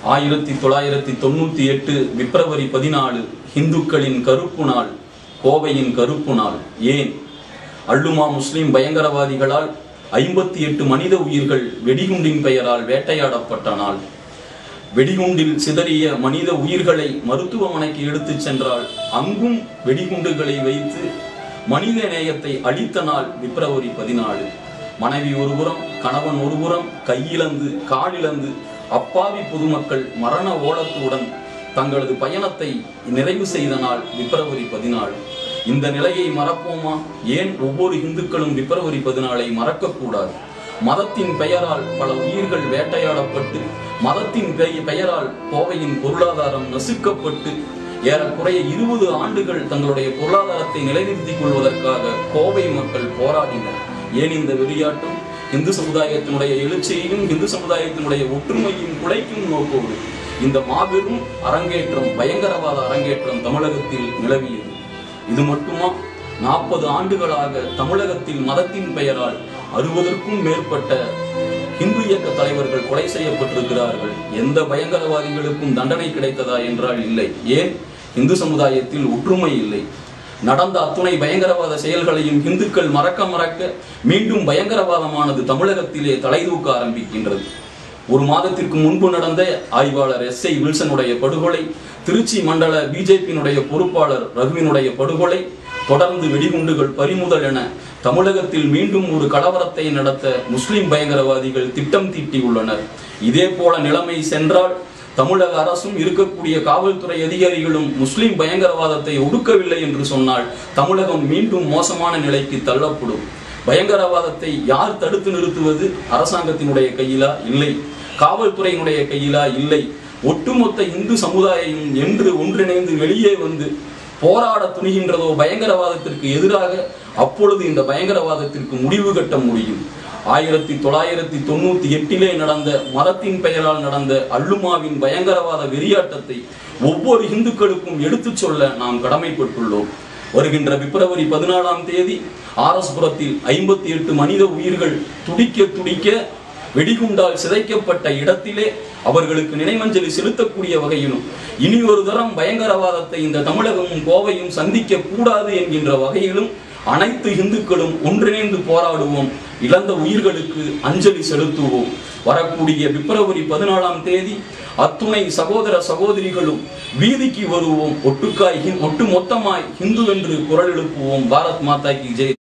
ஆயிரத்தி தொள்ளாயிரத்தி தொண்ணூத்தி எட்டு பிப்ரவரி பதினாலு இந்துக்களின் கருப்பு நாள் கோவையின் கருப்பு நாள் ஏன் அள்ளுமா முஸ்லிம் பயங்கரவாதிகளால் ஐம்பத்தி எட்டு மனித உயிர்கள் வெடிகுண்டின் பெயரால் வேட்டையாடப்பட்ட நாள் வெடிகுண்டில் சிதறிய மனித உயிர்களை மருத்துவமனைக்கு எடுத்துச் சென்றால் அங்கும் வெடிகுண்டுகளை வைத்து மனித நேயத்தை அழித்த நாள் பிப்ரவரி பதினாலு மனைவி ஒருபுறம் கணவன் ஒருபுறம் கையிழந்து காலிழந்து அப்பாவி பொதுமக்கள் மரண ஓலத்துடன் தங்களது பயணத்தை நிறைவு செய்த நாள் பிப்ரவரி பதினாலு இந்த நிலையை மறப்போமா ஏன் ஒவ்வொரு இந்துக்களும் பிப்ரவரி பதினாலை மறக்கக்கூடாது மதத்தின் பெயரால் பல உயிர்கள் வேட்டையாடப்பட்டு மதத்தின் பெய- பெயரால் கோவையின் பொருளாதாரம் நசுக்கப்பட்டு ஏறக்குறைய இருபது ஆண்டுகள் தங்களுடைய பொருளாதாரத்தை நிலைநிறுத்திக் கொள்வதற்காக கோவை மக்கள் போராடினர் ஏன் இந்த வெறியாட்டம் இந்து சமுதாயத்தினுடைய எழுச்சியையும் இந்து சமுதாயத்தினுடைய ஒற்றுமையும் குலைக்கும் நோக்கோடு இந்த மாபெரும் அரங்கேற்றம் பயங்கரவாத அரங்கேற்றம் தமிழகத்தில் நிலவியது இது மட்டுமா நாற்பது ஆண்டுகளாக தமிழகத்தில் மதத்தின் பெயரால் அறுபதற்கும் மேற்பட்ட இந்து இயக்க தலைவர்கள் கொலை செய்யப்பட்டிருக்கிறார்கள் எந்த பயங்கரவாதிகளுக்கும் தண்டனை கிடைத்ததா என்றால் இல்லை ஏன் இந்து சமுதாயத்தில் ஒற்றுமை இல்லை நடந்த அத்துணை பயங்கரவாத செயல்களையும் இந்துக்கள் மறக்க மறக்க மீண்டும் பயங்கரவாதமானது தமிழகத்திலே தலைதூக்க ஆரம்பிக்கின்றது ஒரு மாதத்திற்கு முன்பு நடந்த ஆய்வாளர் எஸ் ஐ வில்சனுடைய படுகொலை திருச்சி மண்டல பிஜேபியினுடைய பொறுப்பாளர் ரகுவினுடைய படுகொலை தொடர்ந்து வெடிகுண்டுகள் பறிமுதல் என தமிழகத்தில் மீண்டும் ஒரு கலவரத்தை நடத்த முஸ்லிம் பயங்கரவாதிகள் திட்டம் தீட்டியுள்ளனர் இதே போல நிலைமை சென்றால் தமிழக அரசும் இருக்கக்கூடிய காவல்துறை அதிகாரிகளும் முஸ்லிம் பயங்கரவாதத்தை ஒடுக்கவில்லை என்று சொன்னால் தமிழகம் மீண்டும் மோசமான நிலைக்கு தள்ளப்படும் பயங்கரவாதத்தை யார் தடுத்து நிறுத்துவது அரசாங்கத்தினுடைய கையிலா இல்லை காவல்துறையினுடைய கையிலா இல்லை ஒட்டுமொத்த இந்து சமுதாயம் என்று ஒன்றிணைந்து வெளியே வந்து போராட துணிகின்றதோ பயங்கரவாதத்திற்கு எதிராக அப்பொழுது இந்த பயங்கரவாதத்திற்கு முடிவு கட்ட முடியும் ஆயிரத்தி தொள்ளாயிரத்தி தொண்ணூத்தி எட்டிலே நடந்த மதத்தின் பெயரால் நடந்த அள்ளுமாவின் பயங்கரவாத வெறியாட்டத்தை ஒவ்வொரு இந்துக்களுக்கும் எடுத்துச் சொல்ல நாம் கடமைப்பட்டுள்ளோம் வருகின்ற பிப்ரவரி பதினாலாம் தேதி ஆரஸ்புரத்தில் ஐம்பத்தி எட்டு மனித உயிர்கள் துடிக்க துடிக்க வெடிகுண்டால் சிதைக்கப்பட்ட இடத்திலே அவர்களுக்கு நினைவஞ்சலி செலுத்தக்கூடிய வகையிலும் இனி ஒரு தரம் பயங்கரவாதத்தை இந்த தமிழகமும் கோவையும் சந்திக்க கூடாது என்கின்ற வகையிலும் அனைத்து இந்துக்களும் ஒன்றிணைந்து போராடுவோம் இழந்த உயிர்களுக்கு அஞ்சலி செலுத்துவோம் வரக்கூடிய பிப்ரவரி பதினாலாம் தேதி அத்துணை சகோதர சகோதரிகளும் வீதிக்கு வருவோம் ஒட்டுக்காய் ஒட்டு மொத்தமாய் ஹிந்து என்று குரல் எழுப்புவோம் பாரத் மாதா கி ஜெய்